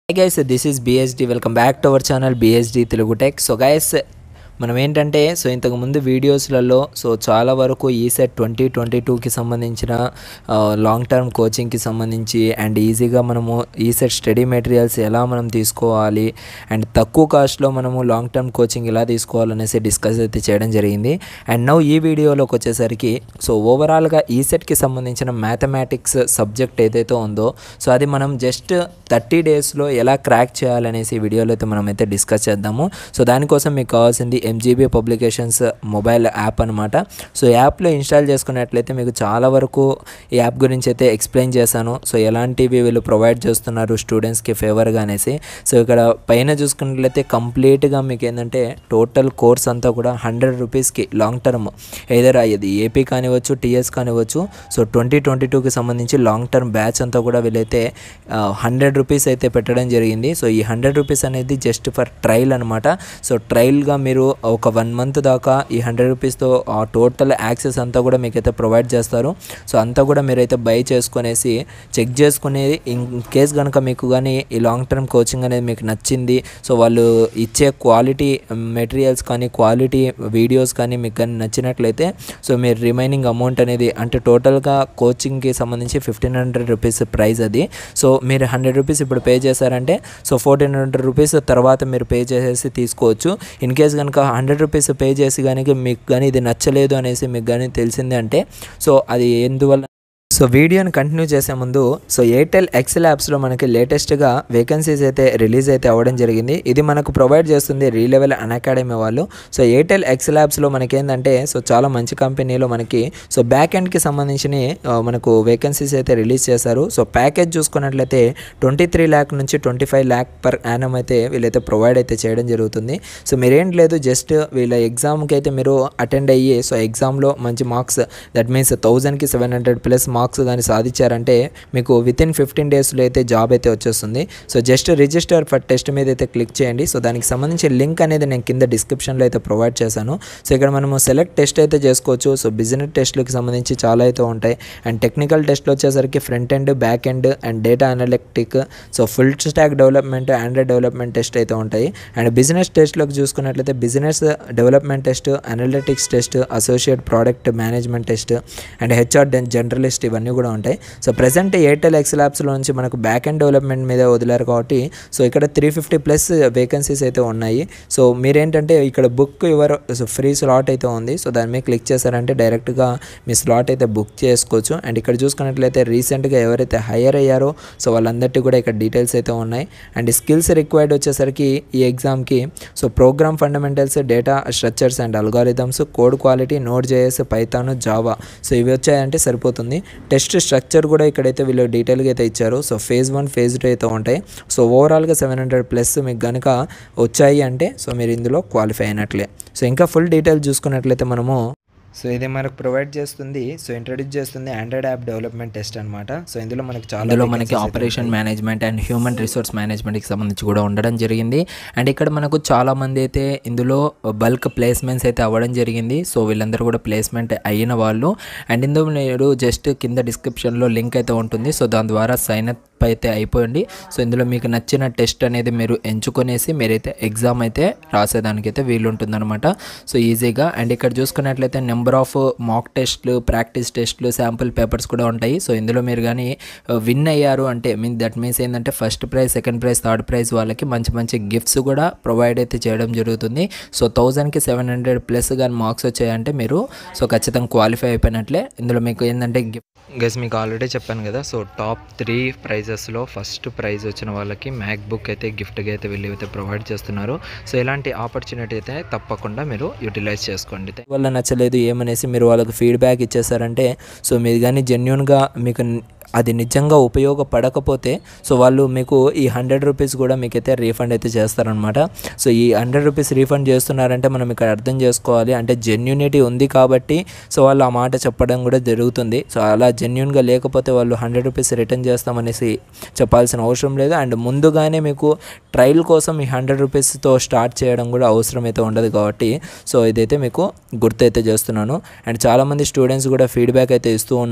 high guys this is BSD welcome back to our channel BSD Telugu tech so guys మనం ఏంటంటే so ఇంతకుముందు వీడియోస్లలో so చాలా వరకు ECET twenty twenty టూకి సంబంధించిన లాంగ్ టర్మ్ కోచింగ్కి సంబంధించి అండ్ ఈజీగా మనము ఈసెట్ స్టడీ మెటీరియల్స్ ఎలా మనం తీసుకోవాలి అండ్ తక్కువ కాస్ట్లో మనము లాంగ్ టర్మ్ కోచింగ్ ఎలా తీసుకోవాలనేసి డిస్కస్ అయితే చేయడం జరిగింది అండ్ నౌ ఈ వీడియోలోకి వచ్చేసరికి సో ఓవరాల్గా ఈసెట్కి సంబంధించిన మ్యాథమెటిక్స్ సబ్జెక్ట్ ఏదైతే ఉందో సో అది మనం జస్ట్ థర్టీ డేస్లో ఎలా క్రాక్ చేయాలనేసి ఈ వీడియోలో అయితే మనం అయితే డిస్కస్ చేద్దాము సో దానికోసం మీకు కావాల్సింది ఎంజీబీ పబ్లికేషన్స్ మొబైల్ యాప్ అనమాట సో యాప్లో ఇన్స్టాల్ చేసుకున్నట్లయితే మీకు చాలా వరకు ఈ యాప్ గురించి అయితే ఎక్స్ప్లెయిన్ చేశాను సో ఎలాంటివి వీళ్ళు ప్రొవైడ్ చేస్తున్నారు స్టూడెంట్స్కి ఫేవర్గా అనేసి సో ఇక్కడ పైన చూసుకున్నట్లయితే కంప్లీట్గా మీకు ఏంటంటే టోటల్ కోర్స్ అంతా కూడా హండ్రెడ్ రూపీస్కి లాంగ్ టర్మ్ ఏదర్ ఇది ఏపీ కానివ్వచ్చు టీఎస్ కానివ్వచ్చు సో ట్వంటీ ట్వంటీ టూకి సంబంధించి లాంగ్ టర్మ్ బ్యాచ్ అంతా కూడా వీళ్ళైతే హండ్రెడ్ రూపీస్ అయితే పెట్టడం జరిగింది సో ఈ హండ్రెడ్ రూపీస్ అనేది జస్ట్ ఫర్ ట్రయల్ అనమాట సో ట్రయల్గా మీరు ఒక వన్ మంత్ దాకా ఈ హండ్రెడ్ రూపీస్తో ఆ టోటల్ యాక్సెస్ అంతా కూడా మీకైతే ప్రొవైడ్ చేస్తారు సో అంతా కూడా మీరైతే బై చేసుకునేసి చెక్ చేసుకునేది ఇన్ కేస్ కనుక మీకు కానీ ఈ లాంగ్ టర్మ్ కోచింగ్ అనేది మీకు నచ్చింది సో వాళ్ళు ఇచ్చే క్వాలిటీ మెటీరియల్స్ కానీ క్వాలిటీ వీడియోస్ కానీ మీకు కానీ నచ్చినట్లయితే సో మీరు రిమైనింగ్ అమౌంట్ అనేది అంటే టోటల్గా కోచింగ్కి సంబంధించి ఫిఫ్టీన్ హండ్రెడ్ రూపీస్ ప్రైస్ అది సో మీరు హండ్రెడ్ రూపీస్ ఇప్పుడు పే చేశారంటే సో ఫోర్టీన్ హండ్రెడ్ రూపీస్ తర్వాత మీరు పే చేసేసి తీసుకోవచ్చు ఇన్ కేస్ కనుక హండ్రెడ్ రూపీస్ పే చేసి కానీ మీకు కానీ ఇది నచ్చలేదు అనేసి మీకు కానీ తెలిసింది అంటే సో అది ఎందువల్ల సో వీడియోని కంటిన్యూ చేసే ముందు సో ఎయిర్టెల్ ఎక్సెల్ యాప్స్లో మనకి లేటెస్ట్గా వేకెన్సీస్ అయితే రిలీజ్ అయితే అవ్వడం జరిగింది ఇది మనకు ప్రొవైడ్ చేస్తుంది రీలెవెల్ అన్ అకాడమీ వాళ్ళు సో ఎయిర్టెల్ ఎక్సెల్ యాప్స్లో మనకి ఏంటంటే సో చాలా మంచి కంపెనీలో మనకి సో బ్యాక్ ఎండ్కి సంబంధించిన మనకు వేకెన్సీస్ అయితే రిలీజ్ చేశారు సో ప్యాకేజ్ చూసుకున్నట్లయితే ట్వంటీ త్రీ ల్యాక్ నుంచి twenty five lakh per annum అయితే వీళ్ళైతే ప్రొవైడ్ అయితే చేయడం జరుగుతుంది సో మీరేం లేదు జస్ట్ వీళ్ళ ఎగ్జామ్కి అయితే మీరు అటెండ్ అయ్యి సో ఎగ్జామ్లో మంచి మార్క్స్ దట్ మీన్స్ థౌజండ్కి సెవెన్ హండ్రెడ్ ప్లస్ మార్క్స్ కానీ సాధించారంటే మీకు విత్ ఇన్ ఫిఫ్టీన్ డేస్లో అయితే జాబ్ అయితే వచ్చేస్తుంది so just register for test మీద అయితే క్లిక్ చేయండి సో దానికి సంబంధించి లింక్ అనేది నేను కింద డిస్క్రిప్షన్లో అయితే ప్రొవైడ్ చేశాను సో ఇక్కడ మనము సెలెక్ట్ టెస్ట్ అయితే చేసుకోవచ్చు సో బిజినెస్ టెస్ట్లకు సంబంధించి చాలా అయితే ఉంటాయి అండ్ టెక్నికల్ టెస్ట్లు వచ్చేసరికి front end back end and data analytic so full stack development Android development test అయితే ఉంటాయి అండ్ బిజినెస్ టెస్ట్లోకి చూసుకున్నట్లయితే business development test analytics test associate product management test and HR generalist ఇవన్నీ కూడా ఉంటాయి సో ప్రజెంట్ ఎయిర్టెల్ ఎక్స్ ల్యాబ్స్లో నుంచి మనకు బ్యాక్ ఎండ్ డెవలప్మెంట్ మీద వదిలారు కాబట్టి సో ఇక్కడ త్రీ ఫిఫ్టీ ప్లస్ వేకెన్సీస్ అయితే ఉన్నాయి సో మీరేంటంటే ఇక్కడ బుక్ యువర్ ఫ్రీ స్లాట్ అయితే ఉంది సో దాని మీద క్లిక్ చేశారంటే డైరెక్ట్గా మీ స్లాట్ అయితే బుక్ చేసుకోవచ్చు అండ్ ఇక్కడ చూసుకున్నట్లయితే రీసెంట్గా ఎవరైతే హైయర్ అయ్యారో సో వాళ్ళందరికీ కూడా ఇక్కడ డీటెయిల్స్ అయితే ఉన్నాయి అండ్ స్కిల్స్ రిక్వైర్డ్ వచ్చేసరికి ఈ ఎగ్జామ్కి so program fundamentals data structures and algorithms code quality Node JS Python Java so ఇవి వచ్చాయంటే సరిపోతుంది టెస్ట్ స్ట్రక్చర్ కూడా ఇక్కడైతే వీళ్ళు డీటెయిల్గా అయితే ఇచ్చారు so phase one phase two అయితే ఉంటాయి సో ఓవరాల్గా సెవెన్ హండ్రెడ్ ప్లస్ మీకు కనుక వచ్చాయి అంటే సో మీరు ఇందులో క్వాలిఫై అయినట్లే సో ఇంకా ఫుల్ డీటెయిల్ చూసుకున్నట్లయితే మనము సో ఇది మనకు ప్రొవైడ్ చేస్తుంది సో ఇంట్రడ్యూస్ చేస్తుంది ఆండ్రాయిడ్ యాప్ డెవలప్మెంట్ టెస్ట్ అనమాట సో ఇందులో మనకి చాలా ఇందులో మనకి operation management and human resource మేనేజ్మెంట్కి సంబంధించి కూడా ఉండడం జరిగింది అండ్ ఇక్కడ మనకు చాలా మంది అయితే ఇందులో బల్క్ ప్లేస్మెంట్స్ అయితే అవ్వడం జరిగింది సో వీళ్ళందరూ కూడా ప్లేస్మెంట్ అయిన వాళ్ళు అండ్ ఇందులో మీరు జస్ట్ కింద డిస్క్రిప్షన్లో లింక్ అయితే ఉంటుంది సో దాని ద్వారా సైన్ అప్ అయితే అయిపోయింది సో ఇందులో మీకు నచ్చిన టెస్ట్ అనేది మీరు ఎంచుకొనేసి మీరైతే ఎగ్జామ్ అయితే రాసేదానికైతే వీలు ఉంటుందన్నమాట సో ఈజీగా అండ్ ఇక్కడ చూసుకున్నట్లయితే నెంబర్ ఆఫ్ మాక్ టెస్ట్లు ప్రాక్టీస్ టెస్ట్లు శాంపుల్ పేపర్స్ కూడా ఉంటాయి సో ఇందులో మీరు కానీ విన్ అయ్యారు అంటే మీన్ దట్ మీన్స్ ఏంటంటే first prize second prize third prize వాళ్ళకి మంచి మంచి గిఫ్ట్స్ కూడా ప్రొవైడ్ అయితే చేయడం జరుగుతుంది సో థౌజండ్కి సెవెన్ హండ్రెడ్ ప్లస్ కానీ మార్క్స్ వచ్చాయంటే మీరు సో ఖచ్చితంగా క్వాలిఫై అయిపోయినట్లే ఇందులో మీకు ఏంటంటే గిఫ్ట్ గైస్ మీకు ఆల్రెడీ చెప్పాను కదా సో టాప్ త్రీ ప్రైజెస్లో ఫస్ట్ ప్రైజ్ వచ్చిన వాళ్ళకి మ్యాక్ బుక్ అయితే గిఫ్ట్గా అయితే వీళ్ళు అయితే ప్రొవైడ్ చేస్తున్నారు సో ఇలాంటి ఆపర్చునిటీ అయితే తప్పకుండా మీరు యూటిలైజ్ చేసుకోండి వల్ల నచ్చలేదు ఏమనేసి మీరు వాళ్ళకి ఫీడ్బ్యాక్ ఇచ్చేసారంటే సో మీరు కానీ జెన్యున్గా మీకు అది నిజంగా ఉపయోగపడకపోతే సో వాళ్ళు మీకు ఈ హండ్రెడ్ రూపీస్ కూడా మీకైతే రీఫండ్ అయితే చేస్తారనమాట సో ఈ హండ్రెడ్ రూపీస్ రీఫండ్ చేస్తున్నారంటే మనం ఇక్కడ అర్థం చేసుకోవాలి అంటే జెన్యునిటీ ఉంది కాబట్టి సో వాళ్ళు ఆ మాట చెప్పడం కూడా జరుగుతుంది సో అలా జెన్యున్గా లేకపోతే వాళ్ళు హండ్రెడ్ రూపీస్ రిటర్న్ చేస్తామనేసి చెప్పాల్సిన అవసరం లేదు అండ్ ముందుగానే మీకు ట్రయల్ కోసం ఈ హండ్రెడ్ రూపీస్తో స్టార్ట్ చేయడం కూడా అవసరం అయితే ఉండదు కాబట్టి సో ఇదైతే మీకు గుర్తయితే చేస్తున్నాను అండ్ చాలామంది స్టూడెంట్స్ కూడా ఫీడ్బ్యాక్ అయితే ఇస్తూ ఉన్నారు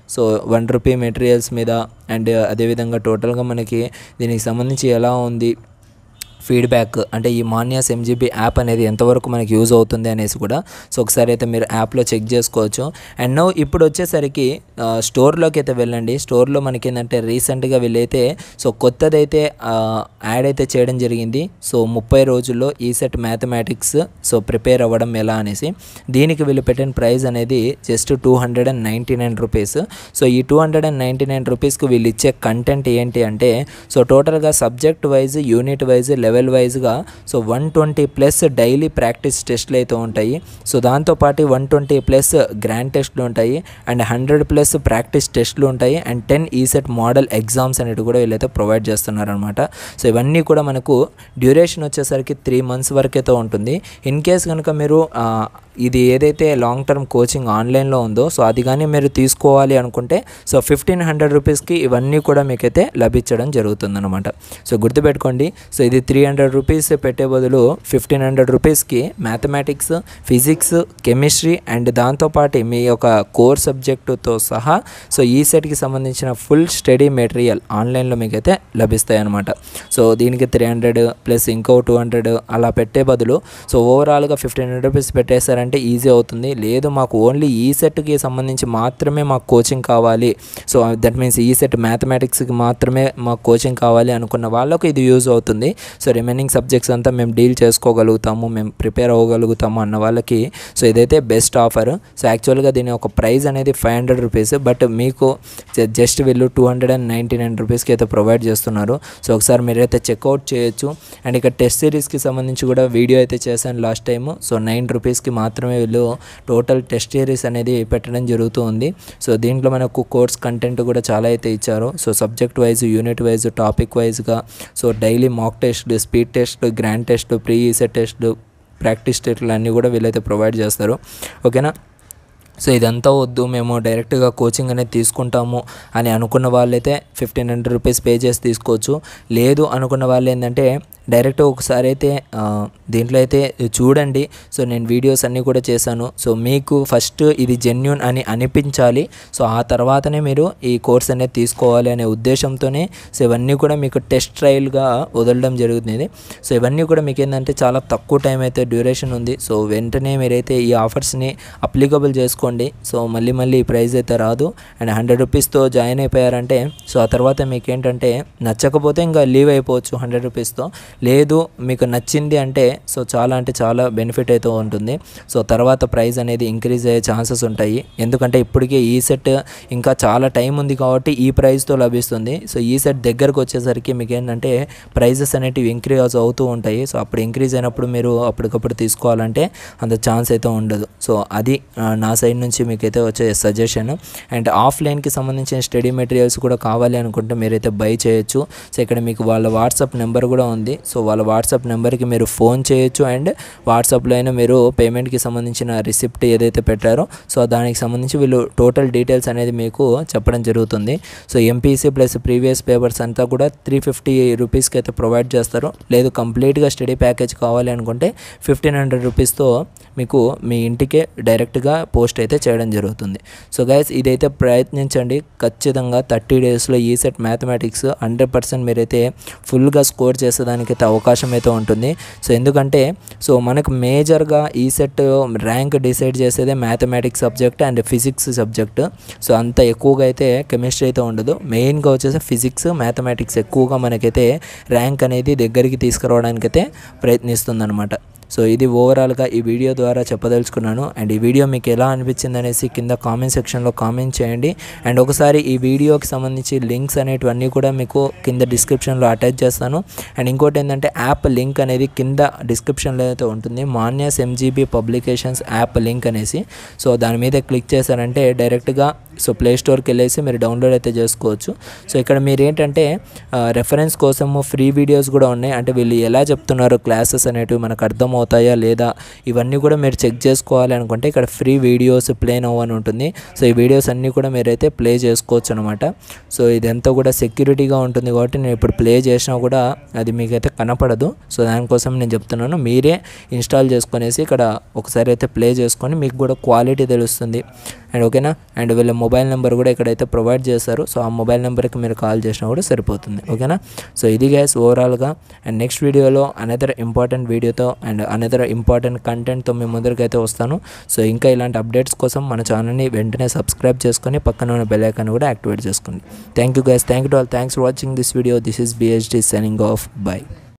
సో వన్ రూపీ మెటీరియల్స్ మీద అండ్ అదేవిధంగా టోటల్గా మనకి దీనికి సంబంధించి ఎలా ఉంది ఫీడ్బ్యాక్ అంటే ఈ మాన్యాస్ ఎంజీబీ యాప్ అనేది ఎంతవరకు మనకి యూజ్ అవుతుంది అనేసి కూడా సో ఒకసారి అయితే మీరు యాప్లో చెక్ చేసుకోవచ్చు అండ్ నో ఇప్పుడు వచ్చేసరికి ఆ, స్టోర్లోకి అయితే వెళ్ళండి స్టోర్లో మనకి ఏంటంటే రీసెంట్గా వీళ్ళైతే సో కొత్తదైతే ఆ, యాడ్ అయితే చేయడం జరిగింది సో ముప్పై రోజుల్లో ఈ సెట్ మ్యాథమెటిక్స్ సో ప్రిపేర్ అవ్వడం ఎలా అనేసి దీనికి వీళ్ళు పెట్టిన ప్రైస్ అనేది just two hundred and ninety nine rupees so ఈ two hundred and ninety nine రూపీస్కి వీళ్ళు ఇచ్చే కంటెంట్ ఏంటి అంటే సో టోటల్గా subject wise unit wise level వైజ్గా so one twenty plus daily practice టెస్ట్లు అయితే ఉంటాయి సో దాంతోపాటు వన్ ట్వంటీ ప్లస్ గ్రాండ్ టెస్ట్లు ఉంటాయి అండ్ హండ్రెడ్ ప్లస్ ప్రాక్టీస్ టెస్ట్లు ఉంటాయి and ten ECET model exams అనేవి కూడా వీళ్ళైతే ప్రొవైడ్ చేస్తున్నారనమాట సో ఇవన్నీ కూడా మనకు డ్యూరేషన్ వచ్చేసరికి త్రీ మంత్స్ వరకు అయితే ఉంటుంది ఇన్ కేస్ కనుక మీరు ఆ, ఇది ఏదైతే లాంగ్ టర్మ్ కోచింగ్ ఆన్లైన్లో ఉందో సో అది కానీ మీరు తీసుకోవాలి అనుకుంటే సో ఫిఫ్టీన్ హండ్రెడ్ రూపీస్కి ఇవన్నీ కూడా మీకైతే లభించడం జరుగుతుందన్నమాట సో గుర్తుపెట్టుకోండి సో ఇది త్రీ హండ్రెడ్ రూపీస్ పెట్టే బదులు ఫిఫ్టీన్ హండ్రెడ్ రూపీస్కి మ్యాథమెటిక్స్ ఫిజిక్స్ కెమిస్ట్రీ అండ్ దాంతోపాటు మీ యొక్క కోర్ సబ్జెక్టుతో సహా సో ఈ సెట్కి సంబంధించిన ఫుల్ స్టడీ మెటీరియల్ ఆన్లైన్లో మీకైతే లభిస్తాయి అనమాట సో దీనికి త్రీ హండ్రెడ్ ప్లస్ ఇంకో టూ హండ్రెడ్ అలా పెట్టే బదులు సో ఓవరాల్గా ఫిఫ్టీన్ హండ్రెడ్ రూపీస్ పెట్టేశారంటే ఈజీ అవుతుంది లేదు మాకు ఓన్లీ ఈ సెట్కి సంబంధించి మాత్రమే మాకు కోచింగ్ కావాలి so that means ECET మ్యాథమెటిక్స్కి మాత్రమే మాకు కోచింగ్ కావాలి అనుకున్న వాళ్ళకు ఇది యూజ్ అవుతుంది సో రిమైనింగ్ సబ్జెక్ట్స్ అంతా మేము డీల్ చేసుకోగలుగుతాము మేము ప్రిపేర్ అవ్వగలుగుతాము అన్న వాళ్ళకి సో ఇదైతే బెస్ట్ ఆఫర్ సో యాక్చువల్గా దీని ఒక ప్రైస్ అనేది ఫైవ్ హండ్రెడ్ రూపీస్ బట్ మీకు జస్ట్ వీళ్ళు two hundred and ninety nine రూపీస్కి అయితే ప్రొవైడ్ చేస్తున్నారు సో ఒకసారి మీరైతే చెక్అవుట్ చేయొచ్చు అండ్ ఇక టెస్ట్ సిరీస్కి సంబంధించి కూడా వీడియో అయితే చేశాను లాస్ట్ టైం సో నైన్ రూపీస్కి మాత్రమే వీళ్ళు టోటల్ టెస్ట్ సిరీస్ అనేది పెట్టడం జరుగుతూ ఉంది సో దీంట్లో మనకు కోర్స్ కంటెంట్ కూడా చాలా అయితే ఇచ్చారు so subject wise unit wise topic వైజ్గా సో డైలీ మాక్ టెస్ట్లు speed test grand test pre ECET టెస్ట్లు ప్రాక్టీస్ టెస్ట్లు అన్నీ కూడా వీళ్ళైతే ప్రొవైడ్ చేస్తారు ఓకేనా సో ఇదంతా వద్దు మేము డైరెక్ట్గా కోచింగ్ అనేది తీసుకుంటాము అని అనుకున్న వాళ్ళైతే ఫిఫ్టీన్ హండ్రెడ్ రూపీస్ పే చేసి తీసుకోవచ్చు లేదు అనుకున్న వాళ్ళు ఏంటంటే డైరెక్ట్ ఒకసారి అయితే ఆ, దీంట్లో అయితే చూడండి సో నేను వీడియోస్ అన్నీ కూడా చేశాను సో మీకు ఫస్ట్ ఇది జెన్యున్ అని అనిపించాలి సో ఆ తర్వాతనే మీరు ఈ కోర్స్ అనేది తీసుకోవాలి అనే ఉద్దేశంతోనే సో ఇవన్నీ కూడా మీకు టెస్ట్ ట్రయల్గా వదలడం జరుగుతుంది సో ఇవన్నీ కూడా మీకు ఏంటంటే చాలా తక్కువ టైం అయితే డ్యూరేషన్ ఉంది సో వెంటనే మీరైతే ఈ ఆఫర్స్ని అప్లికబుల్ చేసుకోండి సో మళ్ళీ మళ్ళీ ఈ ప్రైస్ అయితే రాదు అండ్ హండ్రెడ్ రూపీస్తో జాయిన్ అయిపోయారంటే సో ఆ తర్వాత మీకు ఏంటంటే నచ్చకపోతే ఇంకా లీవ్ అయిపోవచ్చు హండ్రెడ్ రూపీస్తో లేదు మీకు నచ్చింది అంటే సో చాలా అంటే చాలా బెనిఫిట్ అయితే ఉంటుంది సో తర్వాత ప్రైస్ అనేది ఇంక్రీజ్ అయ్యే ఛాన్సెస్ ఉంటాయి ఎందుకంటే ఇప్పటికే ఈ సెట్ ఇంకా చాలా టైం ఉంది కాబట్టి ఈ ప్రైస్తో లభిస్తుంది సో ఈ సెట్ దగ్గరకు వచ్చేసరికి మీకు ఏంటంటే ప్రైజెస్ అనేటివి ఇంక్రీజ్ అవుతూ ఉంటాయి సో అప్పుడు ఇంక్రీజ్ అయినప్పుడు మీరు అప్పటికప్పుడు తీసుకోవాలంటే అంత ఛాన్స్ అయితే ఉండదు సో అది ఆ, నా సైడ్ నుంచి మీకైతే వచ్చే సజెషన్ అండ్ ఆఫ్లైన్కి సంబంధించిన స్టడీ మెటీరియల్స్ కూడా కావాలి అనుకుంటే మీరైతే బై చేయొచ్చు సో ఇక్కడ మీకు వాళ్ళ వాట్సాప్ నెంబర్ కూడా ఉంది సో వాళ్ళ వాట్సాప్ నెంబర్కి మీరు ఫోన్ చేయొచ్చు అండ్ వాట్సాప్లో అయినా మీరు పేమెంట్కి సంబంధించిన రిసిప్ట్ ఏదైతే పెట్టారో సో దానికి సంబంధించి వీళ్ళు టోటల్ డీటెయిల్స్ అనేది మీకు చెప్పడం జరుగుతుంది so MPC plus previous papers అంతా కూడా త్రీ ఫిఫ్టీ రూపీస్కి అయితే ప్రొవైడ్ చేస్తారు లేదు కంప్లీట్గా స్టడీ ప్యాకేజ్ కావాలి అనుకుంటే ఫిఫ్టీన్ హండ్రెడ్ రూపీస్తో మీకు మీ ఇంటికే డైరెక్ట్గా పోస్ట్ అయితే చేయడం జరుగుతుంది సో గైస్ ఇదైతే ప్రయత్నించండి ఖచ్చితంగా థర్టీ డేస్లో ఈ సెట్ మ్యాథమెటిక్స్ హండ్రెడ్ పర్సెంట్ మీరైతే ఫుల్గా స్కోర్ చేసేదానికైతే అవకాశం అయితే ఉంటుంది సో ఎందుకంటే సో మనకు మేజర్గా ఈ సెట్ ర్యాంక్ డిసైడ్ చేసేదే mathematics subject and physics subject so అంత ఎక్కువగా అయితే కెమిస్ట్రీ అయితే ఉండదు మెయిన్గా వచ్చేసి ఫిజిక్స్ మ్యాథమెటిక్స్ ఎక్కువగా మనకైతే ర్యాంక్ అనేది దగ్గరికి తీసుకురావడానికైతే ప్రయత్నిస్తుంది సో ఇది ఓవరాల్గా ఈ వీడియో ద్వారా చెప్పదలుచుకున్నాను అండ్ ఈ వీడియో మీకు ఎలా అనిపించింది అనేసి కింద కామెంట్ సెక్షన్లో కామెంట్ చేయండి అండ్ ఒకసారి ఈ వీడియోకి సంబంధించి లింక్స్ అనేటివన్నీ కూడా మీకు కింద డిస్క్రిప్షన్లో అటాచ్ చేస్తాను అండ్ ఇంకోటి ఏంటంటే యాప్ లింక్ అనేది కింద డిస్క్రిప్షన్లో అయితే ఉంటుంది మాన్యాస్ ఎంజీబీ పబ్లికేషన్స్ యాప్ లింక్ అనేసి సో దాని మీద క్లిక్ చేశారంటే డైరెక్ట్గా సో ప్లే స్టోర్కి వెళ్ళేసి మీరు డౌన్లోడ్ అయితే చేసుకోవచ్చు సో ఇక్కడ మీరు ఏంటంటే రెఫరెన్స్ కోసము ఫ్రీ వీడియోస్ కూడా ఉన్నాయి అంటే వీళ్ళు ఎలా చెప్తున్నారు క్లాసెస్ అనేటివి మనకు అర్థమవుతాయా లేదా ఇవన్నీ కూడా మీరు చెక్ చేసుకోవాలి అనుకుంటే ఇక్కడ ఫ్రీ వీడియోస్ ప్లే నవ్ అని ఉంటుంది సో ఈ వీడియోస్ అన్నీ కూడా మీరైతే ప్లే చేసుకోవచ్చు అనమాట సో ఇదంతా కూడా సెక్యూరిటీగా ఉంటుంది కాబట్టి నేను ఇప్పుడు ప్లే చేసినా కూడా అది మీకైతే కనపడదు సో దానికోసం నేను చెప్తున్నాను మీరే ఇన్స్టాల్ చేసుకునేసి ఇక్కడ ఒకసారి అయితే ప్లే చేసుకొని మీకు కూడా క్వాలిటీ తెలుస్తుంది అండ్ ఓకేనా అండ్ వీళ్ళ మొబైల్ నెంబర్ కూడా ఇక్కడైతే ప్రొవైడ్ చేస్తారు సో ఆ మొబైల్ నెంబర్కి మీరు కాల్ చేసినా కూడా సరిపోతుంది ఓకేనా సో ఇది గ్యాస్ ఓవరాల్గా అండ్ నెక్స్ట్ వీడియోలో అనదర్ ఇంపార్టెంట్ వీడియోతో అండ్ అనదర్ ఇంపార్టెంట్ కంటెంట్తో మీ ముందరికి అయితే వస్తాను సో ఇంకా ఇలాంటి అప్డేట్స్ కోసం మన ఛానల్ని వెంటనే సబ్స్క్రైబ్ చేసుకొని పక్కన ఉన్న బెల్ ఐకాన్ కూడా యాక్టివేట్ చేసుకోండి thank you guys thank you all thanks for watching this video this is BHD signing off by